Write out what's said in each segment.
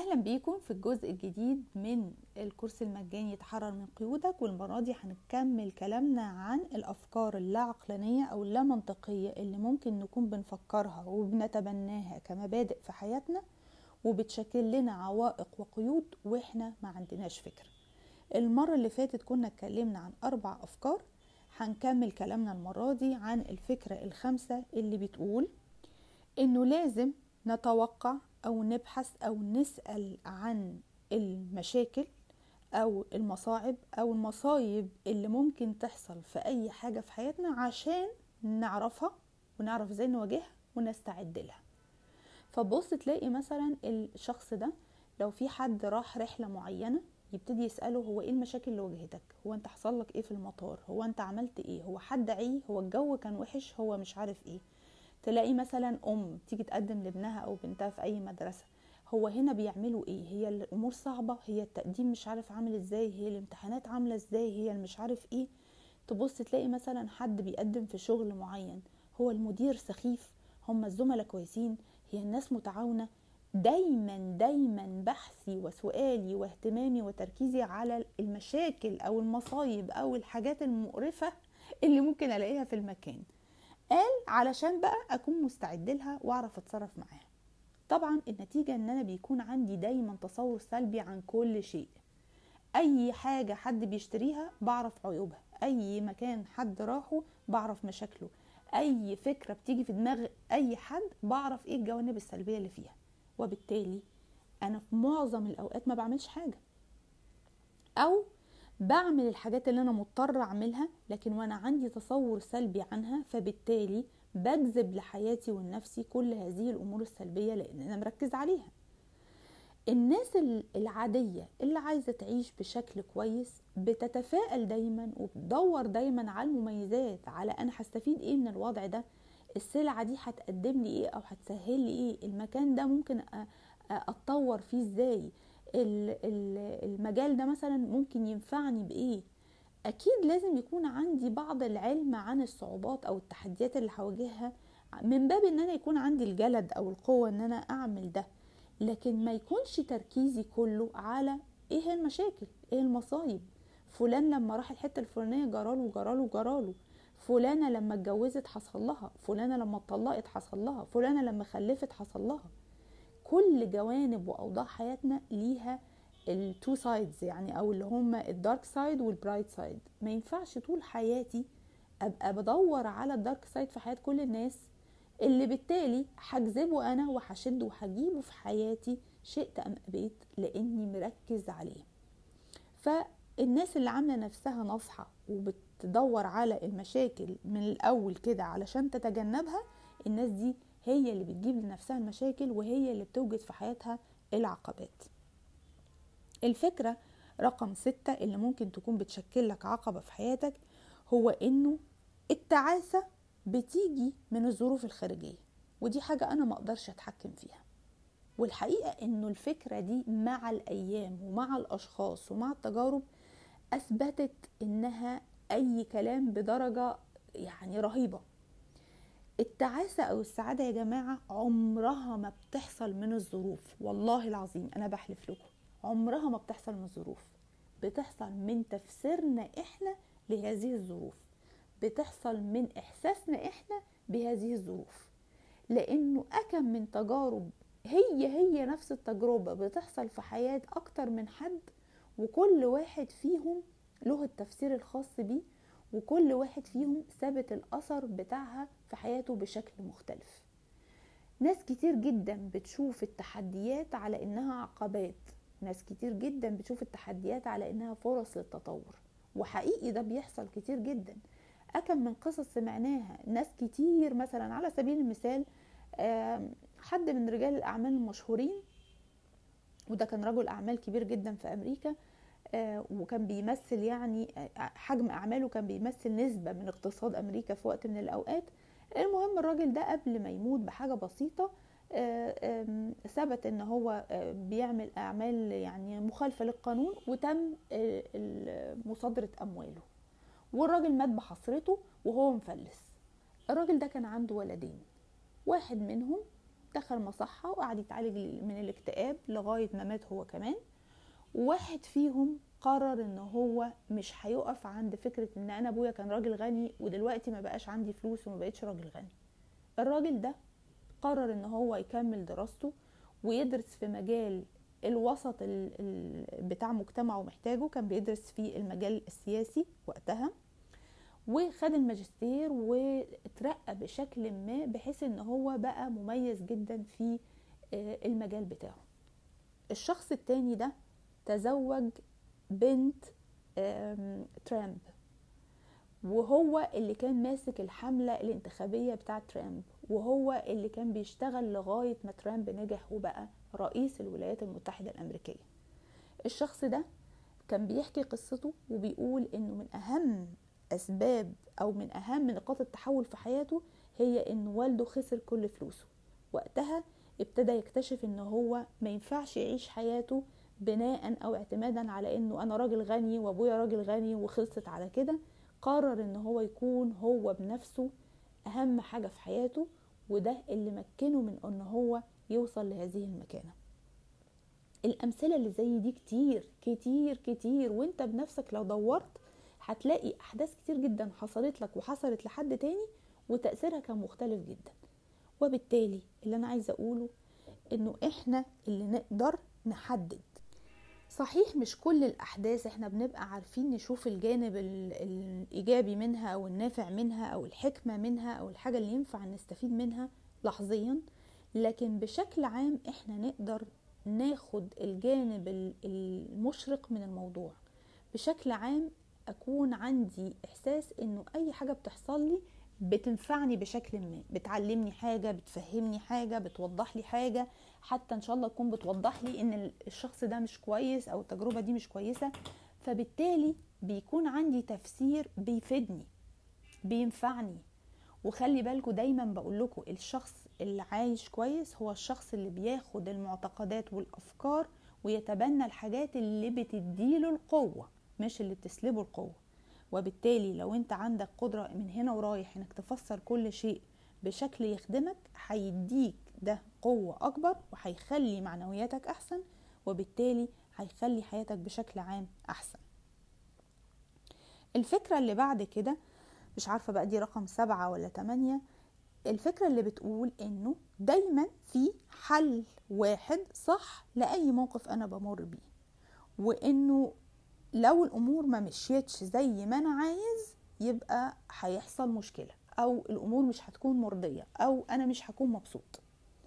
اهلا بيكم في الجزء الجديد من الكورس المجاني يتحرر من قيودك والمره دي هنكمل كلامنا عن الافكار اللا عقلانيه او اللا منطقيه اللي ممكن نكون بنفكرها وبنتبناها كمبادئ في حياتنا وبتشكل لنا عوائق وقيود واحنا ما عندناش فكره المره اللي فاتت كنا اتكلمنا عن اربع افكار هنكمل كلامنا المره دي عن الفكره الخامسه اللي بتقول انه لازم نتوقع او نبحث او نسال عن المشاكل او المصاعب او المصايب اللي ممكن تحصل في اي حاجه في حياتنا عشان نعرفها ونعرف ازاي نواجهها ونستعد لها فبص تلاقي مثلا الشخص ده لو في حد راح رحله معينه يبتدي يساله هو ايه المشاكل اللي واجهتك هو انت حصل لك ايه في المطار هو انت عملت ايه هو حد عيه هو الجو كان وحش هو مش عارف ايه تلاقي مثلا ام تيجي تقدم لابنها او بنتها في اي مدرسه هو هنا بيعملوا ايه هي الامور صعبه هي التقديم مش عارف عامل ازاي هي الامتحانات عامله ازاي هي مش عارف ايه تبص تلاقي مثلا حد بيقدم في شغل معين هو المدير سخيف هم الزملاء كويسين هي الناس متعاونه دايما دايما بحثي وسؤالي واهتمامي وتركيزي على المشاكل او المصايب او الحاجات المقرفه اللي ممكن الاقيها في المكان قال علشان بقى اكون مستعد لها واعرف اتصرف معاها طبعا النتيجه ان انا بيكون عندي دايما تصور سلبي عن كل شيء اي حاجه حد بيشتريها بعرف عيوبها اي مكان حد راحه بعرف مشاكله اي فكره بتيجي في دماغ اي حد بعرف ايه الجوانب السلبيه اللي فيها وبالتالي انا في معظم الاوقات ما بعملش حاجه او بعمل الحاجات اللي انا مضطر اعملها لكن وانا عندي تصور سلبي عنها فبالتالي بجذب لحياتي ولنفسي كل هذه الامور السلبيه لان انا مركز عليها الناس العادية اللي عايزة تعيش بشكل كويس بتتفائل دايما وبتدور دايما على المميزات على أنا هستفيد إيه من الوضع ده السلعة دي هتقدم لي إيه أو هتسهل لي إيه المكان ده ممكن أتطور فيه إزاي المجال ده مثلا ممكن ينفعني بايه اكيد لازم يكون عندي بعض العلم عن الصعوبات او التحديات اللي هواجهها من باب ان انا يكون عندي الجلد او القوة ان انا اعمل ده لكن ما يكونش تركيزي كله على ايه هي المشاكل ايه المصايب فلان لما راح الحته الفلانيه جراله جراله جراله فلانه لما اتجوزت حصل لها فلانه لما اتطلقت حصل لها فلانه لما خلفت حصل لها كل جوانب واوضاع حياتنا ليها التو سايدز يعني او اللي هما الدارك سايد والبرايت سايد ما ينفعش طول حياتي ابقى بدور على الدارك سايد في حياه كل الناس اللي بالتالي هجذبه انا وهشده وهجيبه في حياتي شئت ام ابيت لاني مركز عليه فالناس اللي عامله نفسها ناصحه وبتدور على المشاكل من الاول كده علشان تتجنبها الناس دي هي اللي بتجيب لنفسها المشاكل وهي اللي بتوجد في حياتها العقبات الفكرة رقم ستة اللي ممكن تكون بتشكل لك عقبة في حياتك هو انه التعاسة بتيجي من الظروف الخارجية ودي حاجة انا ما اقدرش اتحكم فيها والحقيقة انه الفكرة دي مع الايام ومع الاشخاص ومع التجارب اثبتت انها اي كلام بدرجة يعني رهيبة التعاسة أو السعادة يا جماعة عمرها ما بتحصل من الظروف والله العظيم أنا بحلف لكم عمرها ما بتحصل من الظروف بتحصل من تفسيرنا إحنا لهذه الظروف بتحصل من إحساسنا إحنا بهذه الظروف لأنه أكم من تجارب هي هي نفس التجربة بتحصل في حياة أكتر من حد وكل واحد فيهم له التفسير الخاص بيه وكل واحد فيهم ثابت الأثر بتاعها في حياته بشكل مختلف ناس كتير جدا بتشوف التحديات على إنها عقبات ناس كتير جدا بتشوف التحديات على إنها فرص للتطور وحقيقي ده بيحصل كتير جدا أكم من قصص سمعناها ناس كتير مثلا على سبيل المثال حد من رجال الأعمال المشهورين وده كان رجل أعمال كبير جدا في أمريكا وكان بيمثل يعني حجم اعماله كان بيمثل نسبه من اقتصاد امريكا في وقت من الاوقات المهم الراجل ده قبل ما يموت بحاجه بسيطه ثبت ان هو بيعمل اعمال يعني مخالفه للقانون وتم مصادره امواله والراجل مات بحسرته وهو مفلس الراجل ده كان عنده ولدين واحد منهم دخل مصحة وقعد يتعالج من الاكتئاب لغاية ما مات هو كمان واحد فيهم قرر ان هو مش هيقف عند فكرة ان انا ابويا كان راجل غني ودلوقتي ما بقاش عندي فلوس وما بقتش راجل غني الراجل ده قرر ان هو يكمل دراسته ويدرس في مجال الوسط بتاع مجتمعه محتاجه كان بيدرس في المجال السياسي وقتها وخد الماجستير واترقى بشكل ما بحيث ان هو بقى مميز جدا في المجال بتاعه الشخص التاني ده تزوج بنت ترامب وهو اللي كان ماسك الحملة الانتخابية بتاعة ترامب وهو اللي كان بيشتغل لغاية ما ترامب نجح وبقى رئيس الولايات المتحدة الأمريكية الشخص ده كان بيحكي قصته وبيقول انه من اهم اسباب او من اهم نقاط التحول في حياته هي ان والده خسر كل فلوسه وقتها ابتدى يكتشف ان هو ما ينفعش يعيش حياته بناء او اعتمادا على انه انا راجل غني وابويا راجل غني وخلصت على كده قرر ان هو يكون هو بنفسه اهم حاجة في حياته وده اللي مكنه من ان هو يوصل لهذه المكانة الامثلة اللي زي دي كتير كتير كتير وانت بنفسك لو دورت هتلاقي احداث كتير جدا حصلت لك وحصلت لحد تاني وتأثيرها كان مختلف جدا وبالتالي اللي انا عايزة اقوله انه احنا اللي نقدر نحدد صحيح مش كل الأحداث احنا بنبقى عارفين نشوف الجانب الإيجابي منها أو النافع منها أو الحكمة منها أو الحاجة اللي ينفع نستفيد منها لحظيا لكن بشكل عام احنا نقدر ناخد الجانب المشرق من الموضوع بشكل عام أكون عندي إحساس إنه أي حاجة بتحصل لي بتنفعني بشكل ما بتعلمني حاجة بتفهمني حاجة بتوضح لي حاجة حتى ان شاء الله تكون بتوضح لي ان الشخص ده مش كويس او التجربة دي مش كويسة فبالتالي بيكون عندي تفسير بيفيدني بينفعني وخلي بالكوا دايما بقول لكم الشخص اللي عايش كويس هو الشخص اللي بياخد المعتقدات والافكار ويتبنى الحاجات اللي بتديله القوة مش اللي بتسلبه القوة وبالتالي لو انت عندك قدرة من هنا ورايح انك تفسر كل شيء بشكل يخدمك هيديك ده قوة أكبر وهيخلي معنوياتك أحسن وبالتالي هيخلي حياتك بشكل عام أحسن الفكرة اللي بعد كده مش عارفة بقى دي رقم سبعة ولا تمانية الفكرة اللي بتقول إنه دايما في حل واحد صح لأي موقف أنا بمر بيه وإنه لو الأمور ما مشيتش زي ما أنا عايز يبقى هيحصل مشكلة أو الأمور مش هتكون مرضية أو أنا مش هكون مبسوط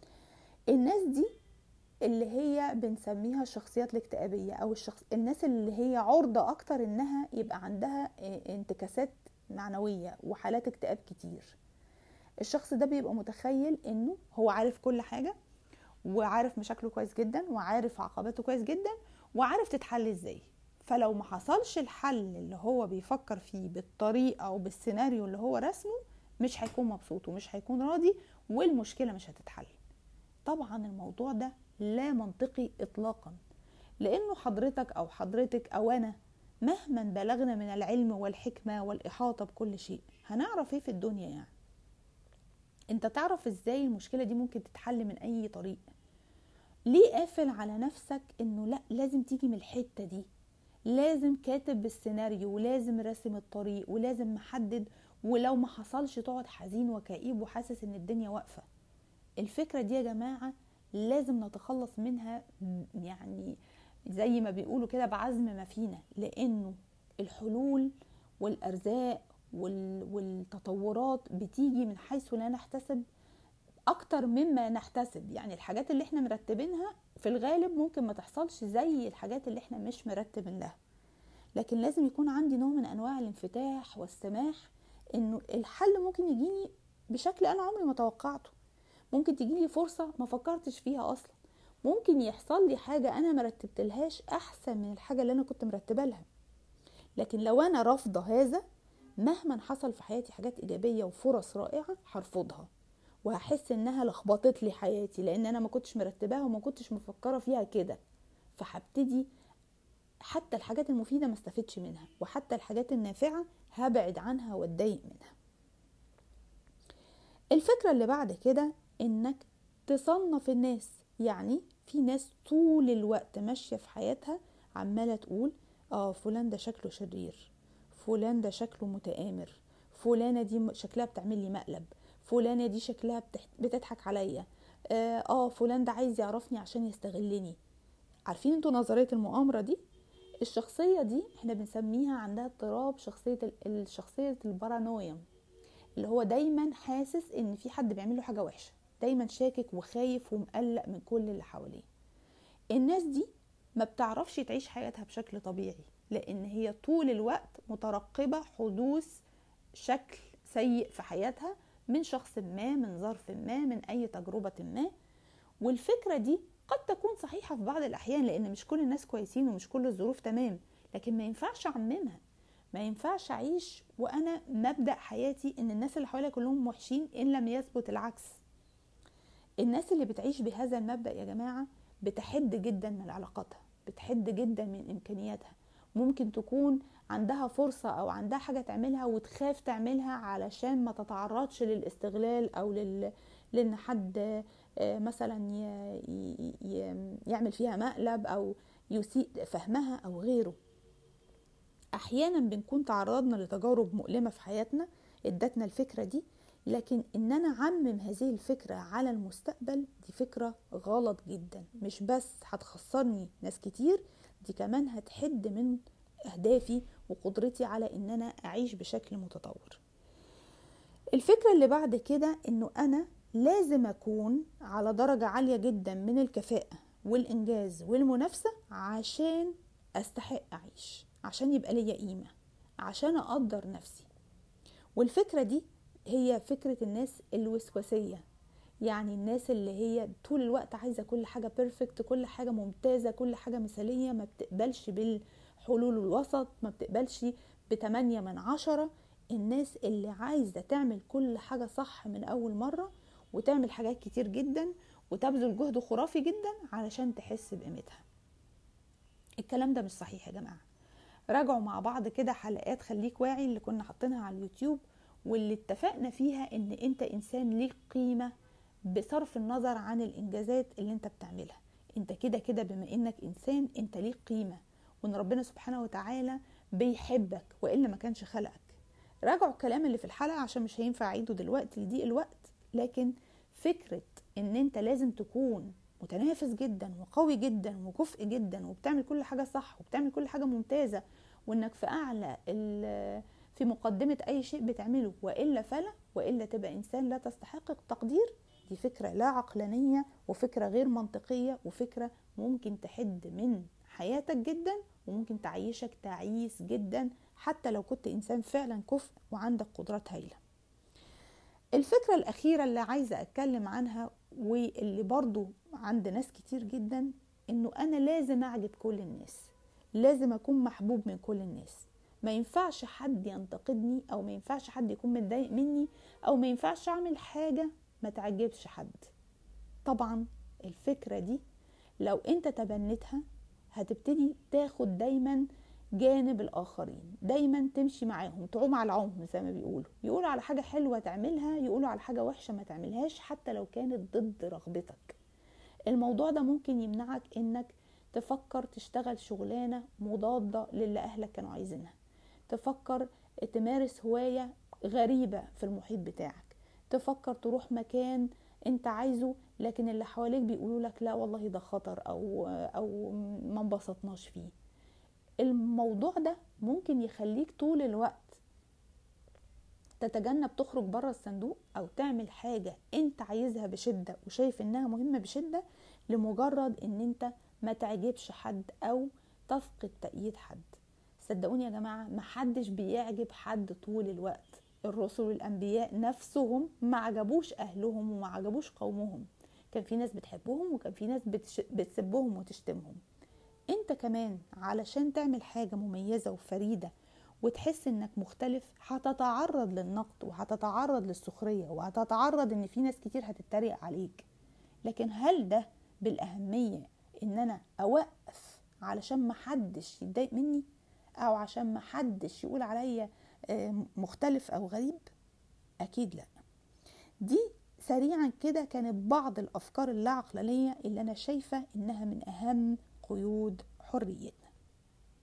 الناس دي اللي هي بنسميها الشخصيات الاكتئابية أو الشخص الناس اللي هي عرضة أكتر إنها يبقى عندها انتكاسات معنوية وحالات اكتئاب كتير الشخص ده بيبقى متخيل إنه هو عارف كل حاجة وعارف مشاكله كويس جدا وعارف عقباته كويس جدا وعارف تتحل ازاي فلو ما حصلش الحل اللي هو بيفكر فيه بالطريقة وبالسيناريو اللي هو رسمه مش هيكون مبسوط ومش هيكون راضي والمشكلة مش هتتحل طبعا الموضوع ده لا منطقي اطلاقا لانه حضرتك او حضرتك او انا مهما بلغنا من العلم والحكمة والاحاطة بكل شيء هنعرف ايه في الدنيا يعني انت تعرف ازاي المشكلة دي ممكن تتحل من اي طريق ليه قافل على نفسك انه لا لازم تيجي من الحتة دي لازم كاتب بالسيناريو ولازم راسم الطريق ولازم محدد ولو ما حصلش تقعد حزين وكئيب وحاسس ان الدنيا واقفة الفكرة دي يا جماعة لازم نتخلص منها يعني زي ما بيقولوا كده بعزم ما فينا لانه الحلول والارزاق والتطورات بتيجي من حيث لا نحتسب اكتر مما نحتسب يعني الحاجات اللي احنا مرتبينها في الغالب ممكن ما تحصلش زي الحاجات اللي احنا مش مرتبين لها لكن لازم يكون عندي نوع من انواع الانفتاح والسماح انه الحل ممكن يجيني بشكل انا عمري ما توقعته ممكن تجيلي فرصة ما فكرتش فيها اصلا ممكن يحصل لي حاجة انا مرتبتلهاش احسن من الحاجة اللي انا كنت مرتبة لها لكن لو انا رافضة هذا مهما حصل في حياتي حاجات ايجابية وفرص رائعة هرفضها وهحس انها لخبطت لي حياتي لان انا ما كنتش مرتباها وما كنتش مفكره فيها كده فهبتدي حتى الحاجات المفيده ما استفدش منها وحتى الحاجات النافعه هبعد عنها واتضايق منها الفكره اللي بعد كده انك تصنف الناس يعني في ناس طول الوقت ماشية في حياتها عمالة تقول اه فلان ده شكله شرير فلان ده شكله متآمر فلانة دي شكلها بتعمل لي مقلب فلانة دي شكلها بتضحك عليا اه, آه فلان ده عايز يعرفني عشان يستغلني عارفين انتوا نظرية المؤامرة دي الشخصية دي احنا بنسميها عندها اضطراب شخصية الشخصية البارانويا اللي هو دايما حاسس ان في حد بيعمل له حاجة وحشة دايما شاكك وخايف ومقلق من كل اللي حواليه الناس دي ما بتعرفش تعيش حياتها بشكل طبيعي لان هي طول الوقت مترقبة حدوث شكل سيء في حياتها من شخص ما من ظرف ما من اي تجربة ما والفكرة دي قد تكون صحيحة في بعض الأحيان لأن مش كل الناس كويسين ومش كل الظروف تمام لكن ما ينفعش أعممها ما ينفعش أعيش وأنا مبدأ حياتي إن الناس اللي حواليا كلهم وحشين إن لم يثبت العكس الناس اللي بتعيش بهذا المبدأ يا جماعة بتحد جدا من علاقاتها بتحد جدا من إمكانياتها ممكن تكون عندها فرصة أو عندها حاجة تعملها وتخاف تعملها علشان ما تتعرضش للاستغلال أو لل... لأن حد مثلا يعمل فيها مقلب او يسيء فهمها او غيره احيانا بنكون تعرضنا لتجارب مؤلمه في حياتنا ادتنا الفكره دي لكن ان انا اعمم هذه الفكره على المستقبل دي فكره غلط جدا مش بس هتخسرني ناس كتير دي كمان هتحد من اهدافي وقدرتي على ان انا اعيش بشكل متطور الفكره اللي بعد كده انه انا لازم أكون على درجة عالية جدا من الكفاءة والإنجاز والمنافسة عشان أستحق أعيش عشان يبقى ليا قيمة عشان أقدر نفسي والفكرة دي هي فكرة الناس الوسواسية يعني الناس اللي هي طول الوقت عايزة كل حاجة بيرفكت كل حاجة ممتازة كل حاجة مثالية ما بتقبلش بالحلول الوسط ما بتقبلش بتمانية من عشرة الناس اللي عايزة تعمل كل حاجة صح من أول مرة وتعمل حاجات كتير جدا وتبذل جهد خرافي جدا علشان تحس بقيمتها الكلام ده مش صحيح يا جماعه راجعوا مع بعض كده حلقات خليك واعي اللي كنا حاطينها على اليوتيوب واللي اتفقنا فيها ان انت انسان ليك قيمه بصرف النظر عن الانجازات اللي انت بتعملها انت كده كده بما انك انسان انت ليك قيمه وان ربنا سبحانه وتعالى بيحبك والا ما كانش خلقك راجعوا الكلام اللي في الحلقه عشان مش هينفع اعيده دلوقتي لضيق الوقت لكن فكرة ان انت لازم تكون متنافس جدا وقوي جدا وكفء جدا وبتعمل كل حاجة صح وبتعمل كل حاجة ممتازة وانك في اعلى في مقدمة اي شيء بتعمله والا فلا والا تبقى انسان لا تستحق التقدير دي فكرة لا عقلانية وفكرة غير منطقية وفكرة ممكن تحد من حياتك جدا وممكن تعيشك تعيس جدا حتى لو كنت انسان فعلا كفء وعندك قدرات هايله الفكرة الأخيرة اللي عايزة أتكلم عنها واللي برضو عند ناس كتير جدا إنه أنا لازم أعجب كل الناس لازم أكون محبوب من كل الناس ما ينفعش حد ينتقدني أو ما ينفعش حد يكون متضايق مني أو ما ينفعش أعمل حاجة ما تعجبش حد طبعا الفكرة دي لو أنت تبنتها هتبتدي تاخد دايما جانب الاخرين دايما تمشي معاهم تعوم على العوم زي ما بيقولوا يقولوا على حاجه حلوه تعملها يقولوا على حاجه وحشه ما تعملهاش حتى لو كانت ضد رغبتك الموضوع ده ممكن يمنعك انك تفكر تشتغل شغلانه مضاده للي اهلك كانوا عايزينها تفكر تمارس هوايه غريبه في المحيط بتاعك تفكر تروح مكان انت عايزه لكن اللي حواليك بيقولوا لك لا والله ده خطر او او ما انبسطناش فيه الموضوع ده ممكن يخليك طول الوقت تتجنب تخرج بره الصندوق او تعمل حاجة انت عايزها بشدة وشايف انها مهمة بشدة لمجرد ان انت ما تعجبش حد او تفقد تأييد حد صدقوني يا جماعة محدش بيعجب حد طول الوقت الرسل والانبياء نفسهم ما عجبوش اهلهم وما عجبوش قومهم كان في ناس بتحبهم وكان في ناس بتسبهم وتشتمهم انت كمان علشان تعمل حاجة مميزة وفريدة وتحس انك مختلف هتتعرض للنقد وهتتعرض للسخرية وهتتعرض ان في ناس كتير هتتريق عليك لكن هل ده بالاهمية ان انا اوقف علشان محدش يتضايق مني او عشان محدش يقول عليا مختلف او غريب اكيد لا دي سريعا كده كانت بعض الأفكار اللا عقلانية اللي أنا شايفة إنها من أهم قيود حريتنا